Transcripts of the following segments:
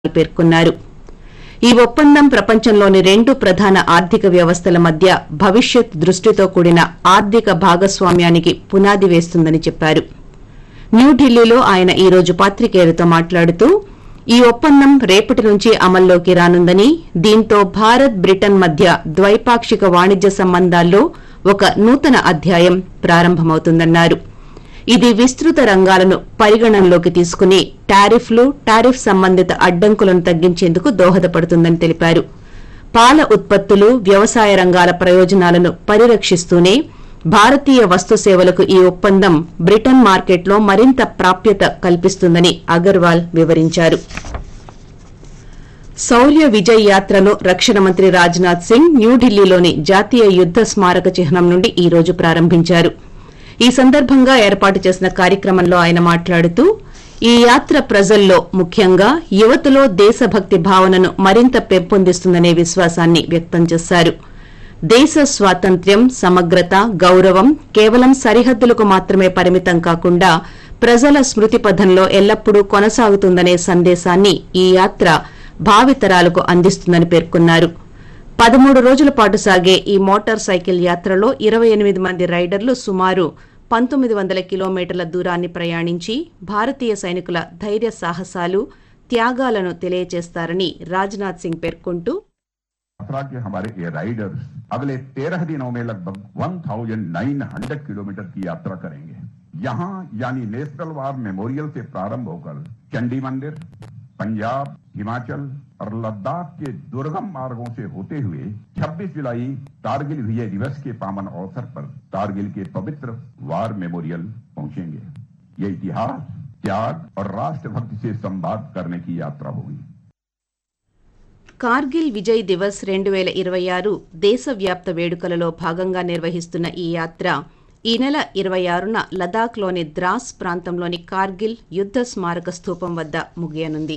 పేర్కొన్నారు ఈ ఒప్పందం ప్రపంచంలోని రెండు ప్రధాన ఆర్థిక వ్యవస్థల మధ్య భవిష్యత్ దృష్టితో కూడిన ఆర్థిక భాగస్వామ్యానికి పునాది వేస్తుందని చెప్పారు న్యూఢిల్లీలో ఆయన ఈ రోజు పాత్రికేయులతో మాట్లాడుతూ ఈ ఒప్పందం రేపటి నుంచి అమల్లోకి రానుందని దీంతో భారత్ బ్రిటన్ మధ్య ద్వైపాక్షిక వాణిజ్య సంబంధాల్లో ఒక నూతన అధ్యాయం ప్రారంభమవుతుందన్నారు ఇది విస్తృత రంగాలను పరిగణనలోకి తీసుకుని టారిఫ్లు టారిఫ్ సంబంధిత అడ్డంకులను తగ్గించేందుకు దోహదపడుతుందని తెలిపారు పాల ఉత్పత్తులు వ్యవసాయ రంగాల ప్రయోజనాలను పరిరక్షిస్తూనే భారతీయ వస్తు సేవలకు ఈ ఒప్పందం బ్రిటన్ మార్కెట్లో మరింత ప్రాప్యత కల్పిస్తుందని అగర్వాల్ వివరించారు శౌర్య విజయ్ యాత్రను రక్షణ మంత్రి రాజ్నాథ్ సింగ్ న్యూఢిల్లీలోని జాతీయ యుద్ద స్మారక చిహ్నం నుండి ఈ రోజు ప్రారంభించారు ఈ సందర్భంగా ఏర్పాటు చేసిన కార్యక్రమంలో ఆయన మాట్లాడుతూ ఈ యాత్ర ప్రజల్లో ముఖ్యంగా యువతలో దేశభక్తి భావనను మరింత పెంపొందిస్తుందనే విశ్వాసాన్ని వ్యక్తం చేశారు దేశ స్వాతంత్ర్యం సమగ్రత గౌరవం కేవలం సరిహద్దులకు మాత్రమే పరిమితం కాకుండా ప్రజల స్మృతి పథంలో ఎల్లప్పుడూ కొనసాగుతుందనే సందేశాన్ని ఈ యాత్ర భావితరాలకు అందిస్తుందని పేర్కొన్నారు పదమూడు రోజుల పాటు సాగే ఈ మోటార్ సైకిల్ యాత్రలో ఇరవై ఎనిమిది మంది రైడర్లు సుమారు పంతొమ్మిది వందల కిలోమీటర్ల దూరాన్ని ప్రయాణించి భారతీయ సైనికుల ధైర్య సాహసాలు త్యాగాలను తెలియజేస్తారని రాజ్నాథ్ సింగ్ పేర్కొంటూ यात्रा के हमारे ये राइडर्स अगले तेरह दिनों में लगभग 1900 किलोमीटर की यात्रा करेंगे यहाँ यानी नेशनल वार मेमोरियल से प्रारंभ होकर चंडी मंदिर पंजाब हिमाचल और लद्दाख के दुर्गम मार्गों से होते हुए 26 जुलाई कारगिल विजय दिवस के पावन अवसर पर कारगिल के पवित्र वार मेमोरियल पहुंचेंगे ये इतिहास त्याग और राष्ट्रभक्ति से संवाद करने की यात्रा होगी కార్గిల్ విజయ్ దివస్ రెండు వేల ఇరవై ఆరు దేశవ్యాప్త వేడుకలలో భాగంగా నిర్వహిస్తున్న ఈ యాత్ర ఈ నెల ఇరవై ఆరున లదాఖ్లోని ద్రాస్ ప్రాంతంలోని కార్గిల్ యుద్ద స్మారక స్థూపం వద్ద ముగియనుంది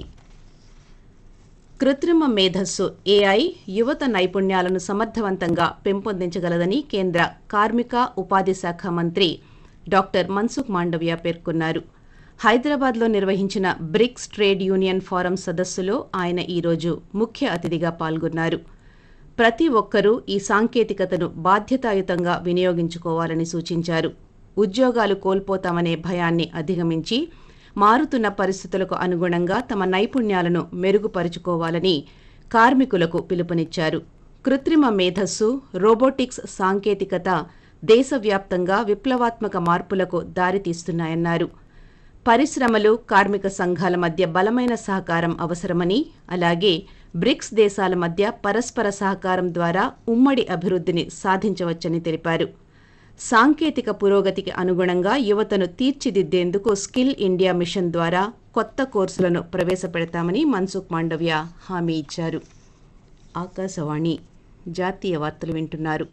కృత్రిమ మేధస్సు ఏఐ యువత నైపుణ్యాలను సమర్థవంతంగా పెంపొందించగలదని కేంద్ర కార్మిక ఉపాధి శాఖ మంత్రి డాక్టర్ మన్సుఖ్ మాండవ్య పేర్కొన్నారు హైదరాబాద్లో నిర్వహించిన బ్రిక్స్ ట్రేడ్ యూనియన్ ఫోరం సదస్సులో ఆయన ఈరోజు ముఖ్య అతిథిగా పాల్గొన్నారు ప్రతి ఒక్కరూ ఈ సాంకేతికతను బాధ్యతాయుతంగా వినియోగించుకోవాలని సూచించారు ఉద్యోగాలు కోల్పోతామనే భయాన్ని అధిగమించి మారుతున్న పరిస్థితులకు అనుగుణంగా తమ నైపుణ్యాలను మెరుగుపరుచుకోవాలని కార్మికులకు పిలుపునిచ్చారు కృత్రిమ మేధస్సు రోబోటిక్స్ సాంకేతికత దేశవ్యాప్తంగా విప్లవాత్మక మార్పులకు దారితీస్తున్నాయన్నారు పరిశ్రమలు కార్మిక సంఘాల మధ్య బలమైన సహకారం అవసరమని అలాగే బ్రిక్స్ దేశాల మధ్య పరస్పర సహకారం ద్వారా ఉమ్మడి అభివృద్ధిని సాధించవచ్చని తెలిపారు సాంకేతిక పురోగతికి అనుగుణంగా యువతను తీర్చిదిద్దేందుకు స్కిల్ ఇండియా మిషన్ ద్వారా కొత్త కోర్సులను ప్రవేశపెడతామని మన్సుఖ్ మాండవ్య హామీ ఇచ్చారు ఆకాశవాణి జాతీయ వార్తలు వింటున్నారు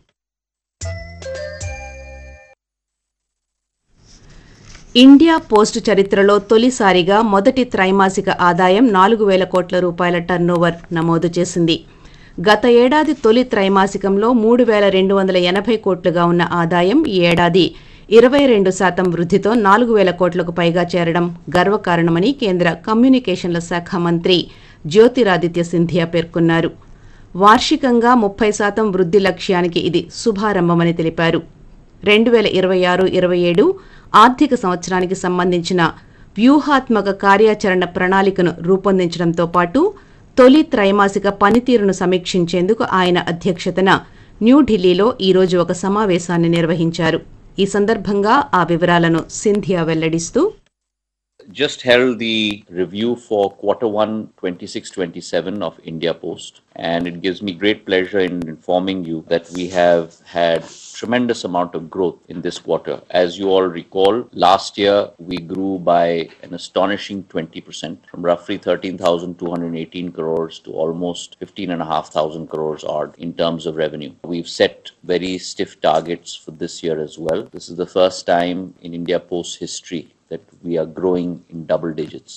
ఇండియా పోస్ట్ చరిత్రలో తొలిసారిగా మొదటి త్రైమాసిక ఆదాయం నాలుగు వేల కోట్ల రూపాయల టర్నోవర్ నమోదు చేసింది గత ఏడాది తొలి త్రైమాసికంలో మూడు వేల రెండు వందల ఎనభై కోట్లుగా ఉన్న ఆదాయం ఈ ఏడాది ఇరవై రెండు శాతం వృద్ధితో నాలుగు వేల కోట్లకు పైగా చేరడం గర్వకారణమని కేంద్ర కమ్యూనికేషన్ల శాఖ మంత్రి జ్యోతిరాదిత్య సింధియా పేర్కొన్నారు వార్షికంగా ముప్పై శాతం వృద్ధి లక్ష్యానికి ఇది శుభారంభమని తెలిపారు రెండు వేల ఇరవై ఆరు ఇరవై ఏడు ఆర్థిక సంవత్సరానికి సంబంధించిన వ్యూహాత్మక కార్యాచరణ ప్రణాళికను రూపొందించడంతో పాటు తొలి త్రైమాసిక పనితీరును సమీక్షించేందుకు ఆయన అధ్యక్షతన న్యూఢిల్లీలో ఈరోజు ఒక సమావేశాన్ని నిర్వహించారు ఈ సందర్భంగా ఆ వివరాలను Scindia వెల్లడిస్తూ just held the review for quarter one 26-27 of India Post and it gives me great pleasure in informing you that we have had tremendous amount of growth in this quarter. As you all recall, last year we grew by an astonishing 20% from roughly 13,218 crores to almost 15,500 crores odd in terms of revenue. We've set very stiff targets for this year as well. This is the first time in India Post history that we are growing in double digits.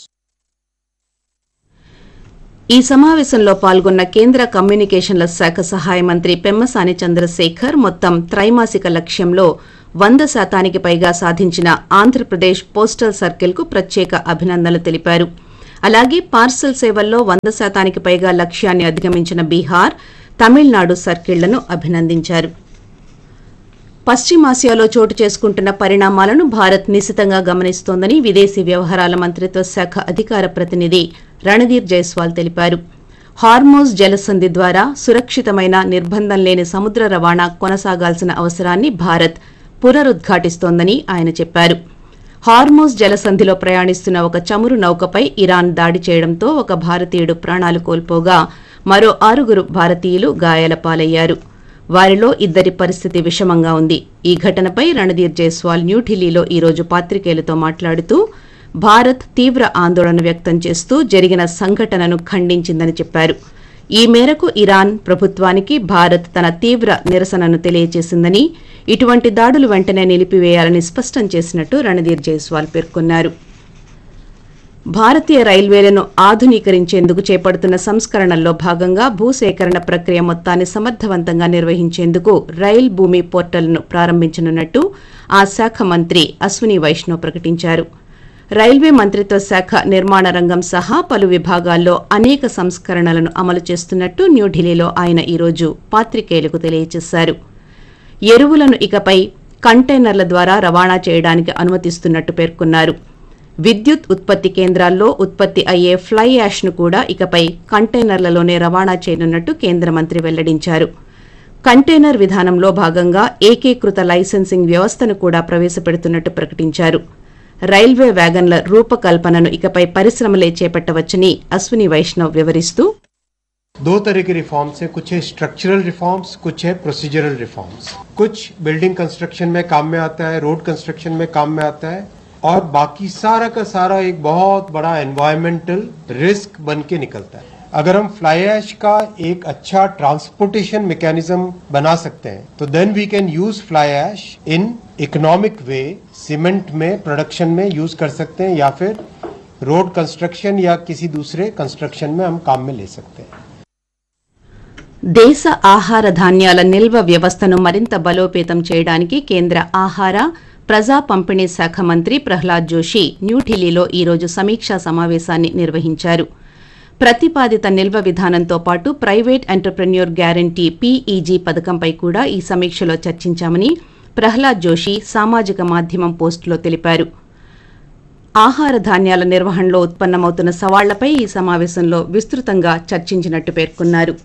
ఈ సమావేశంలో పాల్గొన్న కేంద్ర కమ్యూనికేషన్ల శాఖ సహాయ మంత్రి పెమ్మసాని చంద్రశేఖర్ మొత్తం త్రైమాసిక లక్ష్యంలో వంద శాతానికి పైగా సాధించిన ఆంధ్రప్రదేశ్ పోస్టల్ సర్కిల్కు ప్రత్యేక అభినందనలు తెలిపారు అలాగే పార్సల్ సేవల్లో వంద శాతానికి పైగా లక్ష్యాన్ని అధిగమించిన బీహార్ తమిళనాడు సర్కిళ్లను అభినందించారు పశ్చిమాసియాలో చోటు చేసుకుంటున్న పరిణామాలను భారత్ నిశితంగా గమనిస్తోందని విదేశీ వ్యవహారాల మంత్రిత్వ శాఖ అధికార ప్రతినిధి రణధీర్ జైస్వాల్ తెలిపారు హార్మోజ్ జలసంధి ద్వారా సురక్షితమైన నిర్బంధం లేని సముద్ర రవాణా కొనసాగాల్సిన అవసరాన్ని భారత్ పునరుద్ఘాటిస్తోందని ఆయన చెప్పారు హార్మోజ్ జలసంధిలో ప్రయాణిస్తున్న ఒక చమురు నౌకపై ఇరాన్ దాడి చేయడంతో ఒక భారతీయుడు ప్రాణాలు కోల్పోగా మరో ఆరుగురు భారతీయులు గాయాల పాలయ్యారు వారిలో ఇద్దరి పరిస్థితి విషమంగా ఉంది ఈ ఘటనపై రణధీర్ జైస్వాల్ న్యూఢిల్లీలో ఈరోజు పాత్రికేయులతో మాట్లాడుతూ భారత్ తీవ్ర ఆందోళన వ్యక్తం చేస్తూ జరిగిన సంఘటనను ఖండించిందని చెప్పారు ఈ మేరకు ఇరాన్ ప్రభుత్వానికి భారత్ తన తీవ్ర నిరసనను తెలియజేసిందని ఇటువంటి దాడులు వెంటనే నిలిపివేయాలని స్పష్టం చేసినట్టు రణధీర్ జైస్వాల్ పేర్కొన్నారు భారతీయ రైల్వేలను ఆధునీకరించేందుకు చేపడుతున్న సంస్కరణల్లో భాగంగా భూసేకరణ ప్రక్రియ మొత్తాన్ని సమర్థవంతంగా నిర్వహించేందుకు రైల్ భూమి పోర్టల్ను ప్రారంభించనున్నట్టు ఆ శాఖ మంత్రి అశ్విని వైష్ణవ్ ప్రకటించారు రైల్వే మంత్రిత్వ శాఖ నిర్మాణ రంగం సహా పలు విభాగాల్లో అనేక సంస్కరణలను అమలు చేస్తున్నట్టు న్యూఢిల్లీలో ఆయన ఈరోజు పాత్రికేయులకు తెలియజేశారు ఎరువులను ఇకపై కంటైనర్ల ద్వారా రవాణా చేయడానికి అనుమతిస్తున్నట్టు పేర్కొన్నారు విద్యుత్ ఉత్పత్తి కేంద్రాల్లో ఉత్పత్తి అయ్యే ఫ్లై యాష్ను కూడా ఇకపై కంటైనర్లలోనే రవాణా చేయనున్నట్టు కేంద్ర మంత్రి వెల్లడించారు కంటైనర్ విధానంలో భాగంగా ఏకీకృత లైసెన్సింగ్ వ్యవస్థను కూడా ప్రవేశపెడుతున్నట్టు ప్రకటించారు రైల్వే వ్యాగన్ల రూపకల్పనను ఇకపై పరిశ్రమలే చేపట్టవచ్చని అశ్విని వైష్ణవ్ వివరిస్తూ दो तरह के रिफॉर्म्स हैं कुछ है स्ट्रक्चरल रिफॉर्म्स कुछ है प्रोसीजरल रिफॉर्म्स कुछ बिल्डिंग कंस्ट्रक्शन में काम में आता है रोड कंस्ट्रक्शन में काम में आता है और बाकी सारा का सारा एक बहुत बड़ा एनवायरमेंटल रिस्क बन के निकलता है अगर हम फ्लाई ऐश का एक अच्छा ट्रांसपोर्टेशन मैकेनिज्म बना सकते हैं तो then we can use fly ash in economic way cement में प्रोडक्शन में यूज कर सकते हैं या फिर रोड कंस्ट्रक्शन या किसी दूसरे कंस्ट्रक्शन में हम काम में ले सकते हैं దేశ ఆహార ధాన్యాల నిల్వ వ్యవస్థను మరింత బలోపేతం చేయడానికి కేంద్ర ఆహార ప్రజా పంపిణీ శాఖ మంత్రి ప్రహ్లాద్ జోషి న్యూఢిల్లీలో ఈరోజు సమీక్షా సమావేశాన్ని నిర్వహించారు ప్రతిపాదిత నిల్వ విధానంతో పాటు ప్రైవేట్ ఎంటర్ప్రెన్యూర్ గ్యారంటీ పీఈజీ పథకంపై కూడా ఈ సమీక్షలో చర్చించామని ప్రహ్లాద్ జోషి సామాజిక మాధ్యమం పోస్టులో తెలిపారు ఆహార ధాన్యాల నిర్వహణలో ఉత్పన్నమవుతున్న సవాళ్లపై ఈ సమావేశంలో విస్తృతంగా చర్చించినట్టు పేర్కొన్నారు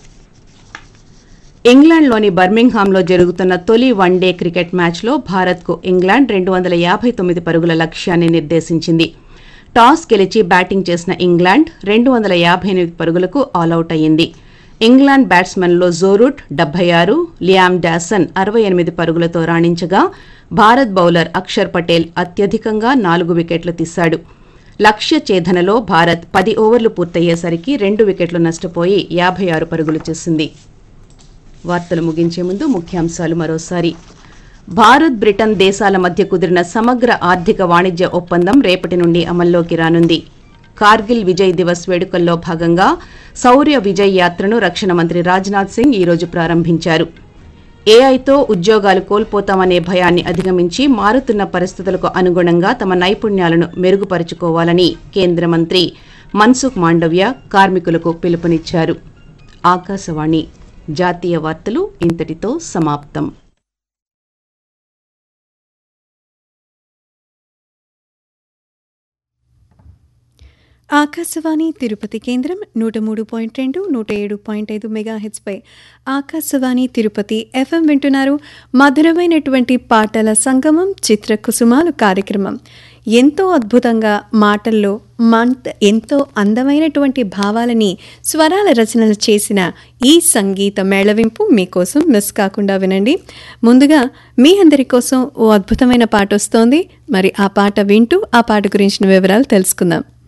ఇంగ్లాండ్లోని బర్మింగ్హామ్లో జరుగుతున్న తొలి వన్డే క్రికెట్ మ్యాచ్లో భారత్కు ఇంగ్లాండ్ రెండు వందల యాభై తొమ్మిది పరుగుల లక్ష్యాన్ని నిర్దేశించింది టాస్ గెలిచి బ్యాటింగ్ చేసిన ఇంగ్లాండ్ రెండు వందల యాభై ఎనిమిది పరుగులకు ఆలౌట్ అయ్యింది ఇంగ్లాండ్ బ్యాట్స్మెన్లో జోరూట్ డెబ్బై ఆరు లియామ్ డాసన్ అరవై ఎనిమిది పరుగులతో రాణించగా భారత్ బౌలర్ అక్షర్ పటేల్ అత్యధికంగా నాలుగు వికెట్లు తీశాడు లక్ష్య ఛేదనలో భారత్ పది ఓవర్లు పూర్తయ్యేసరికి రెండు వికెట్లు నష్టపోయి యాభై ఆరు పరుగులు చేసింది వార్తలు ముగించే ముందు ముఖ్యాంశాలు మరోసారి భారత్ బ్రిటన్ దేశాల మధ్య కుదిరిన సమగ్ర ఆర్థిక వాణిజ్య ఒప్పందం రేపటి నుండి అమల్లోకి రానుంది కార్గిల్ విజయ్ దివస్ వేడుకల్లో భాగంగా శౌర్య విజయ్ యాత్రను రక్షణ మంత్రి రాజ్నాథ్ సింగ్ ఈరోజు ప్రారంభించారు ఏఐతో ఉద్యోగాలు కోల్పోతామనే భయాన్ని అధిగమించి మారుతున్న పరిస్థితులకు అనుగుణంగా తమ నైపుణ్యాలను మెరుగుపరుచుకోవాలని కేంద్ర మంత్రి మన్సుఖ్ మాండవ్య కార్మికులకు పిలుపునిచ్చారు ఆకాశవాణి జాతీయ వార్తలు ఇంతటితో సమాప్తం ఆకాశవాణి తిరుపతి కేంద్రం నూట మూడు పాయింట్ రెండు నూట ఏడు పాయింట్ ఐదు మెగాహెచ్పై ఆకాశవాణి తిరుపతి ఎఫ్ఎం వింటున్నారు మధురమైనటువంటి పాటల సంగమం చిత్ర కుసుమాలు కార్యక్రమం ఎంతో అద్భుతంగా మాటల్లో మంత్ ఎంతో అందమైనటువంటి భావాలని స్వరాల రచనలు చేసిన ఈ సంగీత మేళవింపు మీకోసం మిస్ కాకుండా వినండి ముందుగా మీ అందరి కోసం ఓ అద్భుతమైన పాట వస్తోంది మరి ఆ పాట వింటూ ఆ పాట గురించిన వివరాలు తెలుసుకుందాం